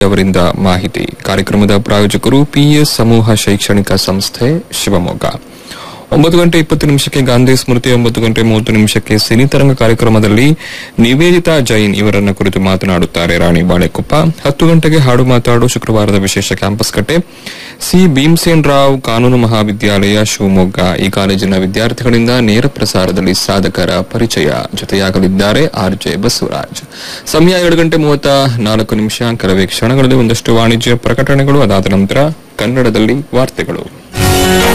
ಅವರಿಂದ ಮಾಹಿತಿ ಕಾರ್ಯಕ್ರಮದ ಪ್ರಾಯೋಜಕರು ಪಿಎಸ್ ಸಮೂಹ ಶೈಕ್ಷಣಿಕ ಸಂಸ್ಥೆ ಶಿವಮೊಗ್ಗ ಒಂಬತ್ತು ಗಂಟೆ ಇಪ್ಪತ್ತು ನಿಮಿಷಕ್ಕೆ ಗಾಂಧಿ ಸ್ಮೃತಿ ಒಂಬತ್ತು ಗಂಟೆ ಮೂವತ್ತು ನಿಮಿಷಕ್ಕೆ ಸಿನಿತರಂಗ ಕಾರ್ಯಕ್ರಮದಲ್ಲಿ ನಿವೇದಿತಾ ಜೈನ್ ಇವರನ್ನ ಕುರಿತು ಮಾತನಾಡುತ್ತಾರೆ ರಾಣಿ ಬಾಳೆಕೊಪ್ಪ ಹತ್ತು ಗಂಟೆಗೆ ಹಾಡು ಮಾತಾಡು ಶುಕ್ರವಾರದ ವಿಶೇಷ ಕ್ಯಾಂಪಸ್ ಕಟ್ಟೆ ಸಿ ಭೀಮಸೇನ್ ರಾವ್ ಕಾನೂನು ಮಹಾವಿದ್ಯಾಲಯ ಶಿವಮೊಗ್ಗ ಈ ಕಾಲೇಜಿನ ವಿದ್ಯಾರ್ಥಿಗಳಿಂದ ನೇರ ಪ್ರಸಾರದಲ್ಲಿ ಸಾಧಕರ ಪರಿಚಯ ಜೊತೆಯಾಗಲಿದ್ದಾರೆ ಆರ್ ಜೆ ಬಸವರಾಜ್ ಸಮಯ ಎರಡು ಗಂಟೆ ಮೂವತ್ತ ನಾಲ್ಕು ನಿಮಿಷ ಕೆಲವೇ ಕ್ಷಣಗಳಲ್ಲಿ ಒಂದಷ್ಟು ವಾಣಿಜ್ಯ ಪ್ರಕಟಣೆಗಳು ಅದಾದ ನಂತರ ಕನ್ನಡದಲ್ಲಿ ವಾರ್ತೆಗಳು